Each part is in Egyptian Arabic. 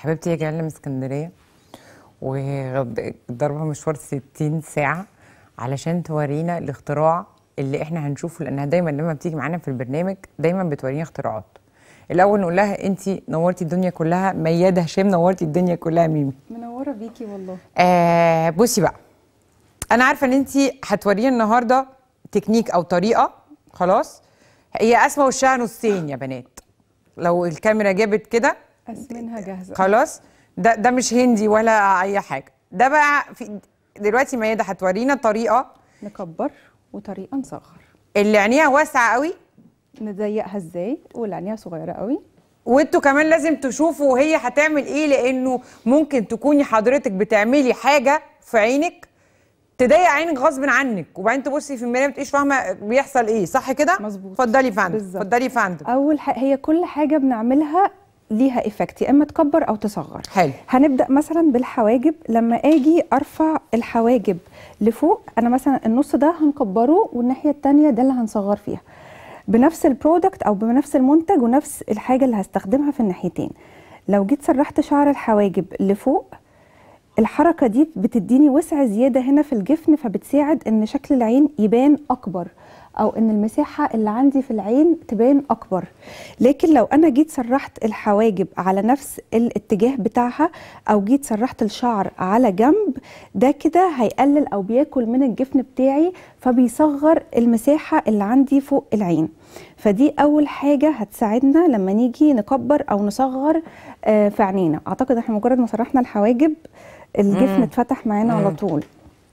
حبيبتي هي جايه لنا من اسكندريه وضربها مشوار 60 ساعه علشان تورينا الاختراع اللي احنا هنشوفه لانها دايما لما بتيجي معانا في البرنامج دايما بتورينا اختراعات الاول نقول لها انت نورتي الدنيا كلها مياده هشام نورتي الدنيا كلها ميمي منوره بيكي والله آه بصي بقى انا عارفه ان انت هتورينا النهارده تكنيك او طريقه خلاص هي اسمى وشها نصين يا بنات لو الكاميرا جابت كده اسمنها جاهزه خلاص ده ده مش هندي ولا اي حاجه ده بقى في دلوقتي ميادة هتورينا طريقه نكبر وطريقه نصغر اللي عينيها واسعه قوي نضيقها ازاي واللي عينيها صغيره قوي وانتوا كمان لازم تشوفوا وهي هتعمل ايه لانه ممكن تكوني حضرتك بتعملي حاجه في عينك تضايق عينك غصب عنك وبعدين تبصي في المرايه ما تبقيش فاهمه بيحصل ايه صح كده مظبوط. اتفضلي يا فندم بالظبط. اتفضلي يا فندم اول حاجه هي كل حاجه بنعملها ليها افكت يا اما تكبر او تصغر حلو هنبدا مثلا بالحواجب لما اجي ارفع الحواجب لفوق انا مثلا النص ده هنكبره والناحيه التانية ده اللي هنصغر فيها بنفس البرودكت او بنفس المنتج ونفس الحاجه اللي هستخدمها في الناحيتين لو جيت سرحت شعر الحواجب لفوق الحركه دي بتديني وسع زياده هنا في الجفن فبتساعد ان شكل العين يبان اكبر او ان المساحه اللي عندي في العين تبان اكبر لكن لو انا جيت سرحت الحواجب على نفس الاتجاه بتاعها او جيت سرحت الشعر على جنب ده كده هيقلل او بياكل من الجفن بتاعي فبيصغر المساحه اللي عندي فوق العين فدي اول حاجه هتساعدنا لما نيجي نكبر او نصغر آه، في عينينا اعتقد احنا مجرد ما سرحنا الحواجب الجفن مم. اتفتح معانا على مم. طول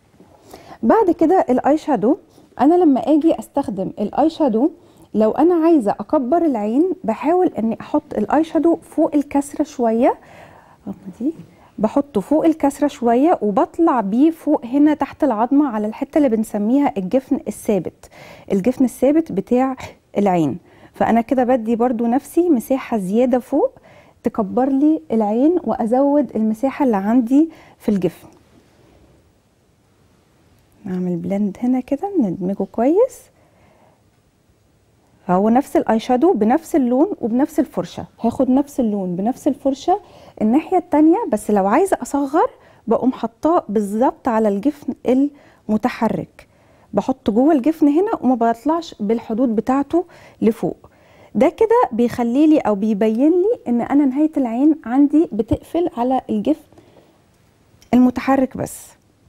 بعد كده الاي شادو انا لما اجي استخدم الاي شادو لو انا عايزه اكبر العين بحاول اني احط الاي شادو فوق الكسره شويه أما دي بحطه فوق الكسره شويه وبطلع بيه فوق هنا تحت العظمه على الحته اللي بنسميها الجفن الثابت الجفن الثابت بتاع العين فانا كده بدي برضو نفسي مساحه زياده فوق تكبر لي العين وازود المساحه اللي عندي في الجفن نعمل بلند هنا كده ندمجه كويس هو نفس الاي شادو بنفس اللون وبنفس الفرشه هاخد نفس اللون بنفس الفرشه الناحيه التانية بس لو عايزه اصغر بقوم حطاه بالظبط على الجفن المتحرك بحط جوه الجفن هنا وما بطلعش بالحدود بتاعته لفوق ده كده بيخلي لي او بيبين لي ان انا نهايه العين عندي بتقفل على الجفن المتحرك بس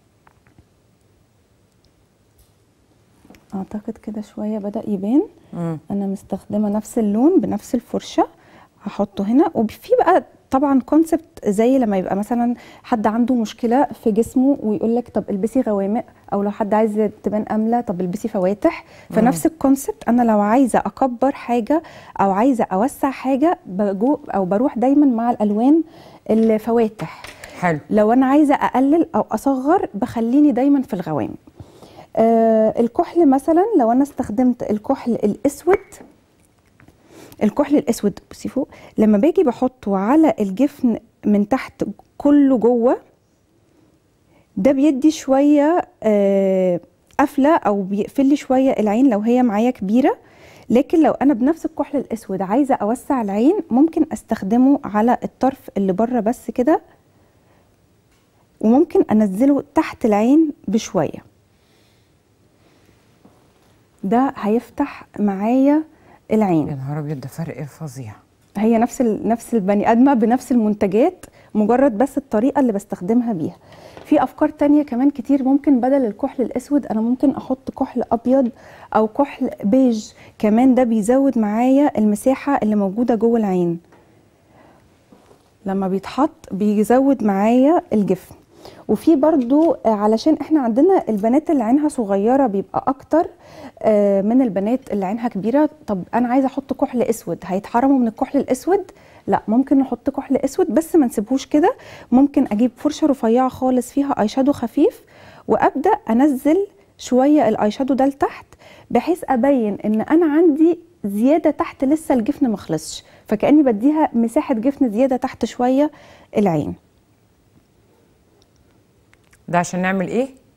اعتقد كده شويه بدا يبان مم. انا مستخدمه نفس اللون بنفس الفرشه هحطه هنا وفي بقى طبعا كونسبت زي لما يبقى مثلا حد عنده مشكله في جسمه ويقول لك طب البسي غوامق او لو حد عايز تبان امله طب البسي فواتح فنفس الكونسبت انا لو عايزه اكبر حاجه او عايزه اوسع حاجه بجو او بروح دايما مع الالوان الفواتح حلو لو انا عايزه اقلل او اصغر بخليني دايما في الغوامق آه الكحل مثلا لو انا استخدمت الكحل الاسود الكحل الاسود بصي فوق لما باجي بحطه على الجفن من تحت كله جوه ده بيدي شويه آه قفله او بيقفل لي شويه العين لو هي معايا كبيره لكن لو انا بنفس الكحل الاسود عايزه اوسع العين ممكن استخدمه على الطرف اللي بره بس كده وممكن انزله تحت العين بشويه ده هيفتح معايا يا العين نهار ابيض ده فرق فظيع هي نفس ال... نفس البني ادمه بنفس المنتجات مجرد بس الطريقه اللي بستخدمها بيها في افكار تانية كمان كتير ممكن بدل الكحل الاسود انا ممكن احط كحل ابيض او كحل بيج كمان ده بيزود معايا المساحه اللي موجوده جوه العين لما بيتحط بيزود معايا الجفن وفي برضو آه، علشان احنا عندنا البنات اللي عينها صغيره بيبقى اكتر آه، من البنات اللي عينها كبيره طب انا عايزه احط كحل اسود هيتحرموا من الكحل الاسود لا ممكن نحط كحل اسود بس ما نسيبهوش كده ممكن اجيب فرشه رفيعه خالص فيها اي شادو خفيف وابدا انزل شويه الاي شادو ده لتحت بحيث ابين ان انا عندي زياده تحت لسه الجفن ما خلصش فكاني بديها مساحه جفن زياده تحت شويه العين ده عشان نعمل ايه؟ عشان نعمل الجفن الثابت الثابت اللي هو الجفن الثابت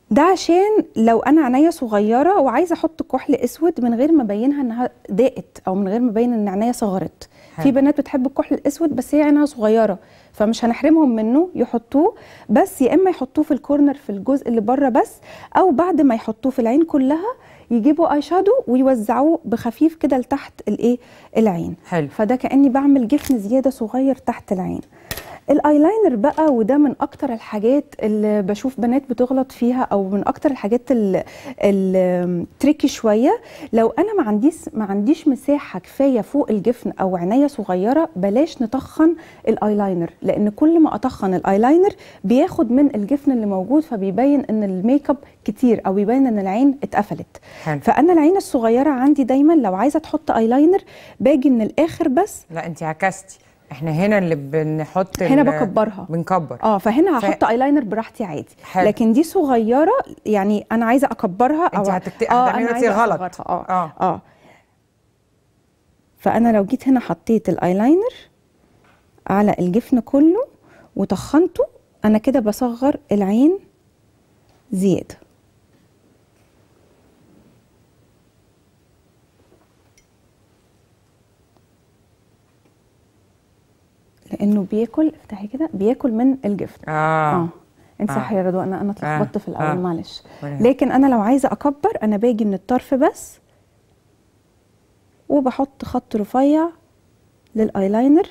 ده عشان لو انا عينيا صغيره وعايزه احط كحل اسود من غير ما ابينها انها ضاقت او من غير ما ابين ان عينيا صغرت حلو. في بنات بتحب الكحل الاسود بس هي عينها صغيره فمش هنحرمهم منه يحطوه بس يا اما يحطوه في الكورنر في الجزء اللي بره بس او بعد ما يحطوه في العين كلها يجيبوا اي شادو ويوزعوه بخفيف كده لتحت الايه العين حلو فده كاني بعمل جفن زياده صغير تحت العين الايلاينر بقى وده من اكتر الحاجات اللي بشوف بنات بتغلط فيها او من اكتر الحاجات التريكي شويه لو انا ما عنديش ما عنديش مساحه كفايه فوق الجفن او عينيا صغيره بلاش نطخن الايلاينر لان كل ما اطخن الايلاينر بياخد من الجفن اللي موجود فبيبين ان الميك اب كتير او بيبين ان العين اتقفلت حلو فانا العين الصغيره عندي دايما لو عايزه تحط ايلاينر باجي من الاخر بس لا انت عكستي احنا هنا اللي بنحط هنا ال- بكبرها. بنكبر اه فهنا ف- هحط ايلاينر براحتي عادي حلو. لكن دي صغيره يعني انا عايزه اكبرها او انت هتكت... اه هتعملي انا دلوقتي عايزه غلط أصغرها. اه اه اه فانا لو جيت هنا حطيت الايلاينر على الجفن كله وطخنته انا كده بصغر العين زياده لانه بياكل افتحي كده بياكل من الجفن اه, اه انت صح آه. يا رضوى انا انا اتلخبطت آه. في الاول آه. معلش ولا- لكن انا لو عايزه اكبر انا باجي من الطرف بس وبحط خط رفيع للايلاينر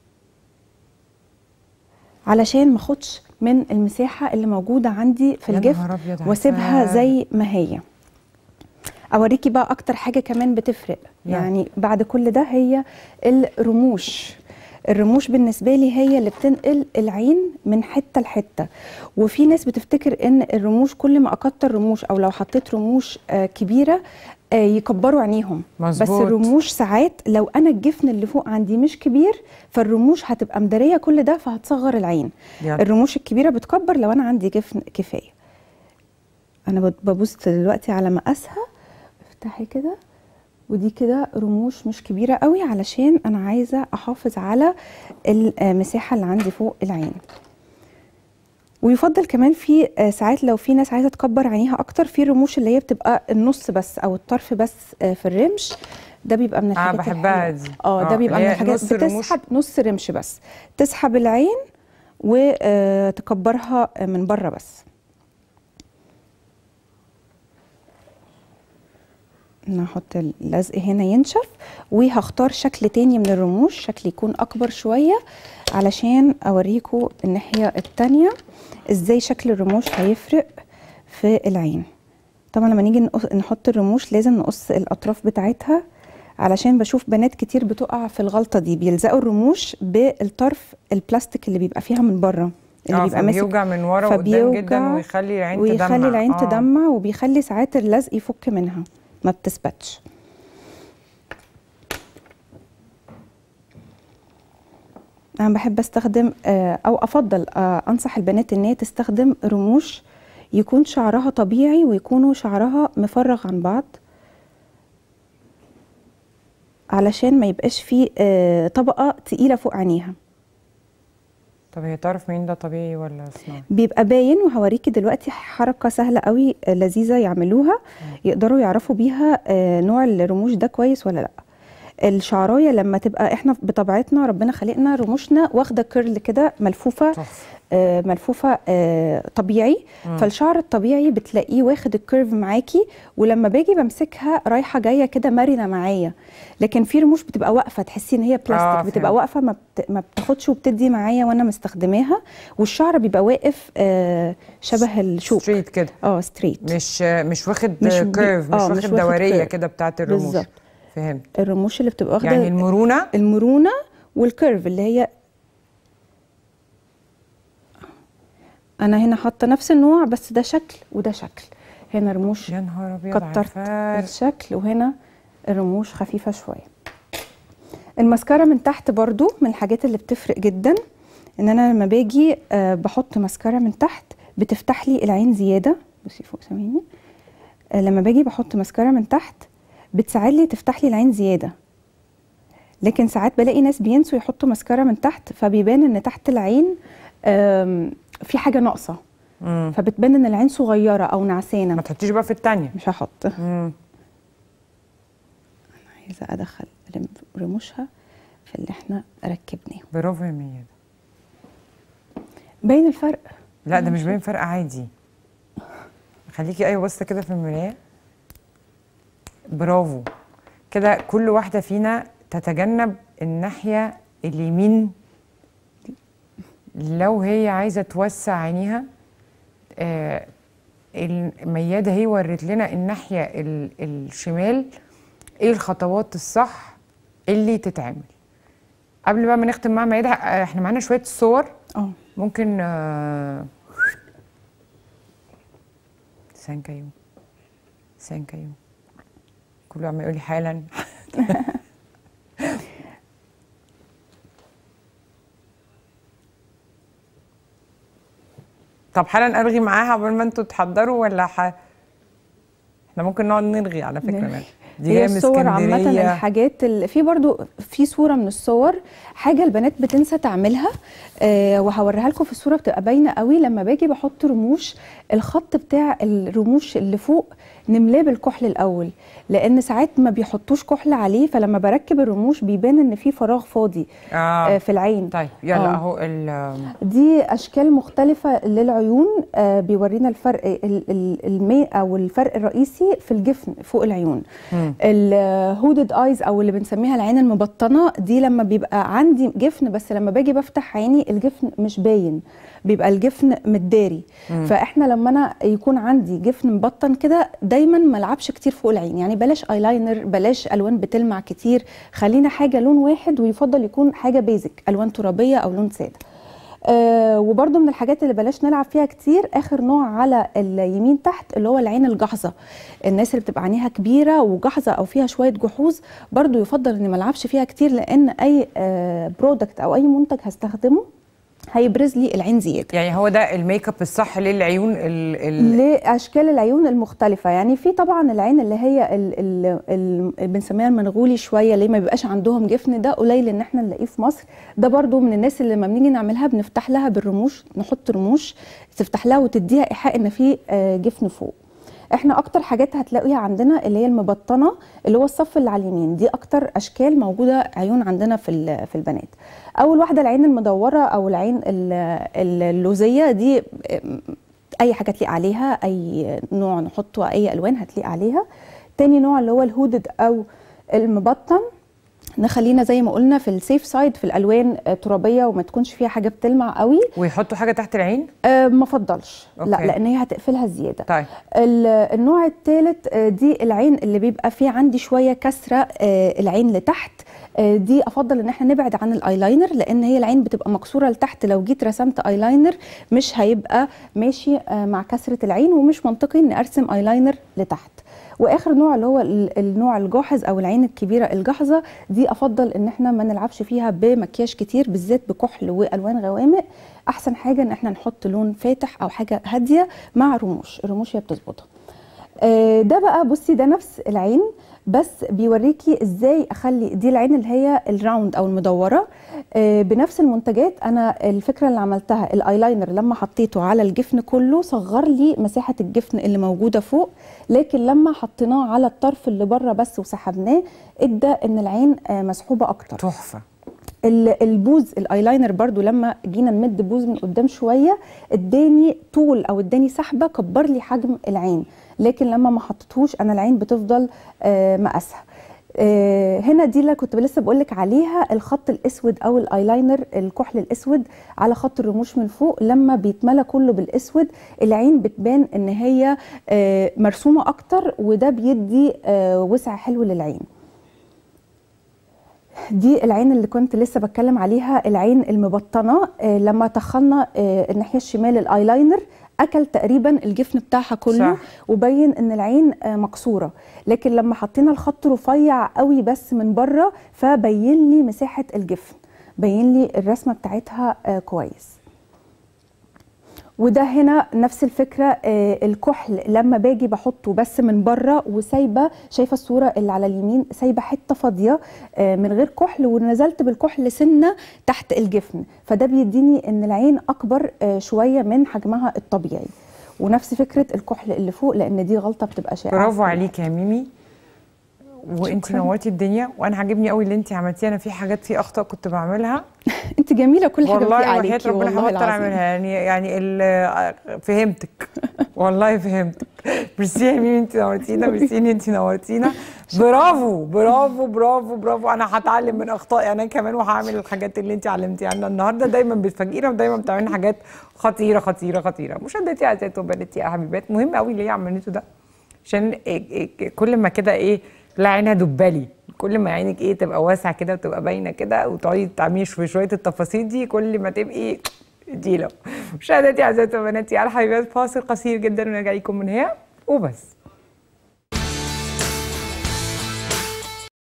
علشان ما اخدش من المساحه اللي موجوده عندي في يا الجفن نهار أبيض على واسيبها الفرق. زي ما هي اوريكي بقى اكتر حاجه كمان بتفرق نعم. يعني بعد كل ده هي الرموش الرموش بالنسبه لي هي اللي بتنقل العين من حته لحته وفي ناس بتفتكر ان الرموش كل ما اكتر رموش او لو حطيت رموش آه، كبيره آه، يكبروا عينيهم بس مظبوط. الرموش ساعات لو انا الجفن اللي فوق عندي مش كبير فالرموش هتبقى مداريه كل ده فهتصغر العين يلا. الرموش الكبيره بتكبر لو انا عندي جفن كفايه انا بت- ببص دلوقتي على مقاسها افتحي كده ودي كده رموش مش كبيره قوي علشان انا عايزه احافظ على المساحه اللي عندي فوق العين ويفضل كمان في آه، ساعات لو في ناس عايزه تكبر عينيها اكتر في رموش اللي هي بتبقى النص بس او الطرف بس آه، في الرمش ده بيبقى من الحاجات بحبها الحلوة. دي. اه آه، ده بيبقى اللي من هي الحاجات نص الرموش. بتسحب نص رمش بس تسحب العين وتكبرها من بره بس انا هحط اللزق هنا ينشف وهختار شكل تاني من الرموش شكل يكون اكبر شويه علشان اوريكم الناحيه التانية ازاي شكل الرموش هيفرق في العين طبعا لما نيجي نقص- نحط الرموش لازم نقص الاطراف بتاعتها علشان بشوف بنات كتير بتقع في الغلطه دي بيلزقوا الرموش بالطرف البلاستيك اللي بيبقى فيها من بره اللي اه بيبقى ماسك فبيوجع من ورا وقدام جدا فبيوجع ويخلي العين تدمع ويخلي العين آه. تدمع وبيخلي ساعات اللزق يفك منها ما بتثبتش انا بحب استخدم آه، او افضل آه، انصح البنات ان هي تستخدم رموش يكون شعرها طبيعي ويكونوا شعرها مفرغ عن بعض علشان ما يبقاش فيه آه، طبقه تقيله فوق عينيها طب هي تعرف مين ده طبيعي ولا صناعي بيبقى باين وهوريكي دلوقتي حركة سهلة قوي آه، لذيذة يعملوها يقدروا يعرفوا بيها آه، نوع الرموش ده كويس ولا لا الشعرايه لما تبقى احنا بطبيعتنا ربنا خلقنا رموشنا واخده كيرل كده ملفوفه تحفة. آه، ملفوفه آه، طبيعي فالشعر الطبيعي بتلاقيه واخد الكيرف معاكي ولما باجي بمسكها رايحه جايه كده مرنه معايا لكن في رموش بتبقى واقفه تحسي ان هي بلاستيك آه، بتبقى فهمت. واقفه ما, بت... ما بتاخدش وبتدي معايا وانا مستخدماها والشعر بيبقى واقف آه، شبه الشوك ستريت كده اه ستريت مش مش واخد مش بي- كيرف مش آه، مش واخد واخد دوريه كيرف. كده بتاعت الرموش بالظبط. فهمت الرموش اللي بتبقى واخده يعني المرونه المرونه والكيرف اللي هي انا هنا حاطه نفس النوع بس ده شكل وده شكل هنا رموش يا نهار ابيض على كترت الفرق. الشكل وهنا الرموش خفيفه شويه المسكرة من تحت برضو من الحاجات اللي بتفرق جدا ان انا لما باجي آه، بحط مسكرة من تحت بتفتح لي العين زياده بصي فوق سامعيني آه، لما باجي بحط مسكرة من تحت بتساعد لي تفتح لي العين زياده لكن ساعات بلاقي ناس بينسوا يحطوا مسكرة من تحت فبيبان ان تحت العين آم، في حاجه ناقصه مم. فبتبان ان العين صغيره او نعسانه ما تحطيش بقى في التانية مش هحط مم. عايزه ادخل رم- رموشها في اللي احنا ركبناه برافو يا ميادة باين الفرق لا ده مش باين فرق عادي خليكي ايوه بصه كده في المرايه برافو كده كل واحده فينا تتجنب الناحيه اليمين لو هي عايزه توسع عينيها آه المياده هي ورت لنا الناحيه ال- الشمال ايه الخطوات الصح اللي تتعمل قبل بقى ما نختم مع ميادة آه، احنا معانا شويه صور اه ممكن آه، سانكايو سانكايو كله عمال يقول لي حالا طب حالا ارغي معاها قبل ما انتوا تحضروا ولا ح... احنا ممكن نقعد نرغي على فكره نرغي. مان. دي هي جايه من الصور عامة اسكندريه الحاجات اللي في برضو في صورة من الصور حاجة البنات بتنسى تعملها آه وهوريها لكم في الصورة بتبقى باينة قوي لما باجي بحط رموش الخط بتاع الرموش اللي فوق نملاه بالكحل الأول لأن ساعات ما بيحطوش كحل عليه فلما بركب الرموش بيبان إن في فراغ فاضي اه آه في العين طيب يلا آه. اهو ال- دي اشكال مختلفه للعيون آه، بيورينا الفرق ال- ال- المي او الفرق الرئيسي في الجفن فوق العيون مم. الهودد ايز او اللي بنسميها العين المبطنه دي لما بيبقى عندي جفن بس لما باجي بفتح عيني الجفن مش باين بيبقى الجفن متداري فاحنا لما انا يكون عندي جفن مبطن كده دايما ما العبش كتير فوق العين يعني بلاش ايلاينر بلاش الوان بتلمع كتير خلينا حاجه لون واحد ويفضل يكون حاجه بيزك الوان ترابيه او لون ساده آه وبرده من الحاجات اللي بلاش نلعب فيها كتير اخر نوع على اليمين تحت اللي هو العين الجحظه الناس اللي بتبقى عينيها كبيره وجحظه او فيها شويه جحوظ برده يفضل اني ما العبش فيها كتير لان اي آه برودكت او اي منتج هستخدمه هيبرز لي العين زياده يعني هو ده الميك اب الصح للعيون ال ال لاشكال العيون المختلفه يعني في طبعا العين اللي هي ال- ال- ال- اللي بنسميها المنغولي شويه اللي ما بيبقاش عندهم جفن ده قليل ان احنا نلاقيه في مصر ده برضو من الناس اللي لما بنيجي نعملها بنفتح لها بالرموش نحط رموش تفتح لها وتديها ايحاء ان في آه، جفن فوق احنا اكتر حاجات هتلاقيها عندنا اللي هي المبطنه اللي هو الصف اللي على اليمين دي اكتر اشكال موجوده عيون عندنا في ال- في البنات اول واحده العين المدوره او العين ال- ال- اللوزيه دي ام، اي حاجه تليق عليها اي نوع نحطه اي الوان هتليق عليها تاني نوع اللي هو الهودد او المبطن نخلينا زي ما قلنا في السيف سايد في الالوان آه، ترابيه وما تكونش فيها حاجه بتلمع قوي ويحطوا حاجه تحت العين أه ما افضلش لا أوكي. لان هي هتقفلها زياده طيب ال- النوع الثالث دي العين اللي بيبقى فيه عندي شويه كسره آه، العين لتحت آه، دي افضل ان احنا نبعد عن الايلاينر لان هي العين بتبقى مكسوره لتحت لو جيت رسمت ايلاينر مش هيبقى ماشي آه، مع كسره العين ومش منطقي ان ارسم ايلاينر لتحت واخر نوع اللي هو ال- النوع الجاحظ او العين الكبيره الجاحظه دي افضل ان احنا ما نلعبش فيها بمكياج كتير بالذات بكحل والوان غوامق احسن حاجه ان احنا نحط لون فاتح او حاجه هاديه مع رموش الرموش هي بتظبطها آه، ده بقى بصي ده نفس العين بس بيوريكي ازاي اخلي دي العين اللي هي الراوند او المدوره آه، بنفس المنتجات انا الفكره اللي عملتها الايلاينر لما حطيته على الجفن كله صغر لي مساحه الجفن اللي موجوده فوق لكن لما حطيناه على الطرف اللي بره بس وسحبناه ادى ان العين آه، مسحوبه اكتر تحفه ال- البوز الايلاينر برضو لما جينا نمد بوز من قدام شويه اداني طول او اداني سحبه كبر لي حجم العين لكن لما ما حطيتهوش انا العين بتفضل آه، مقاسها آه، هنا دي اللي كنت لسه بقول لك عليها الخط الاسود او الايلاينر الكحل الاسود على خط الرموش من فوق لما بيتملى كله بالاسود العين بتبان ان هي آه، مرسومه اكتر وده بيدي آه، وسع حلو للعين دي العين اللي كنت لسه بتكلم عليها العين المبطنه آه، لما تخلنا آه، الناحيه الشمال الايلاينر اكل تقريبا الجفن بتاعها كله صح. وبين ان العين آه، مكسوره لكن لما حطينا الخط رفيع قوي بس من بره فبين لي مساحه الجفن بين لي الرسمه بتاعتها آه، كويس وده هنا نفس الفكره آه، الكحل لما باجي بحطه بس من بره وسايبه شايفه الصوره اللي على اليمين سايبه حته فاضيه آه، من غير كحل ونزلت بالكحل سنه تحت الجفن فده بيديني ان العين اكبر آه، شويه من حجمها الطبيعي ونفس فكره الكحل اللي فوق لان دي غلطه بتبقى شائعه برافو في عليك يا ميمي وانت شكراً. نورتي الدنيا وانا عاجبني قوي اللي انت عملتيها انا في حاجات في اخطاء كنت بعملها انت جميله كل حاجه والله بتليق وحياة عليكي ربنا والله هبطل العظيم اعملها يعني يعني ال- فهمتك والله فهمتك ميرسي يا ميمي انت نورتينا ميرسي ان انت نورتينا برافو برافو برافو برافو انا هتعلم من اخطائي انا كمان وهعمل الحاجات اللي انت علمتيها لنا النهارده دايما بتفاجئينا ودايما بتعملي حاجات خطيره خطيره خطيره مشاهدتي اعزائي وبناتي يا حبيبات مهم قوي اللي هي عملته ده عشان إيه- إيه- كل ما كده ايه لا عينها دبالي كل ما عينك ايه تبقى واسعه كده وتبقى باينه كده وتقعدي تعملي في شويه التفاصيل دي كل ما تبقي ديله مشاهداتي اعزائي وبناتي على حبيبات فاصل قصير جدا ونرجع لكم من هنا وبس